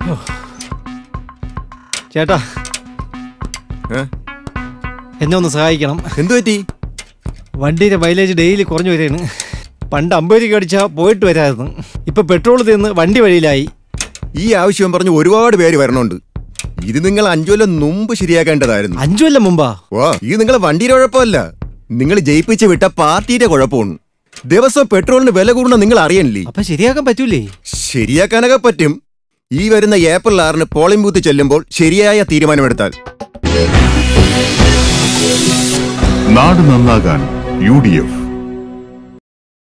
ചേട്ടാ ഏ? എന്നെ ഒന്ന് സഹായിക്കണം എന്തു പറ്റി വണ്ടിയുടെ മൈലേജ് ഡെയിലി കുറഞ്ഞു വരികയാണ് പണ്ട് അമ്പത് രൂപ അടിച്ചാൽ പോയിട്ട് വരായിരുന്നു ഇപ്പൊ പെട്രോൾ തീർന്ന് വണ്ടി വഴിയിലായി ഈ ആവശ്യം പറഞ്ഞ് ഒരുപാട് പേര് വരണുണ്ട് ഇത് നിങ്ങൾ അഞ്ചു കൊല്ലം മുമ്പ് ശരിയാക്കേണ്ടതായിരുന്നു അഞ്ചു കൊല്ലം മുമ്പാ ഓ ഇത് നിങ്ങളെ വണ്ടിയുടെ കുഴപ്പമല്ല നിങ്ങൾ ജയിപ്പിച്ച് വിട്ട പാർട്ടിയുടെ കുഴപ്പമാണ് ദിവസം പെട്രോളിന് വില കൂടുന്ന നിങ്ങൾ അറിയണില്ലേ അപ്പൊ ശരിയാക്കാൻ പറ്റൂലേ ശരിയാക്കാനൊക്കെ പറ്റും ഈ വരുന്ന ഏപ്രിൽ ആറിന് പോളിംഗ് ബൂത്ത് ചെല്ലുമ്പോൾ ശരിയായ തീരുമാനമെടുത്താൽ നാട് നന്നാകാൻ യു ഡി എഫ്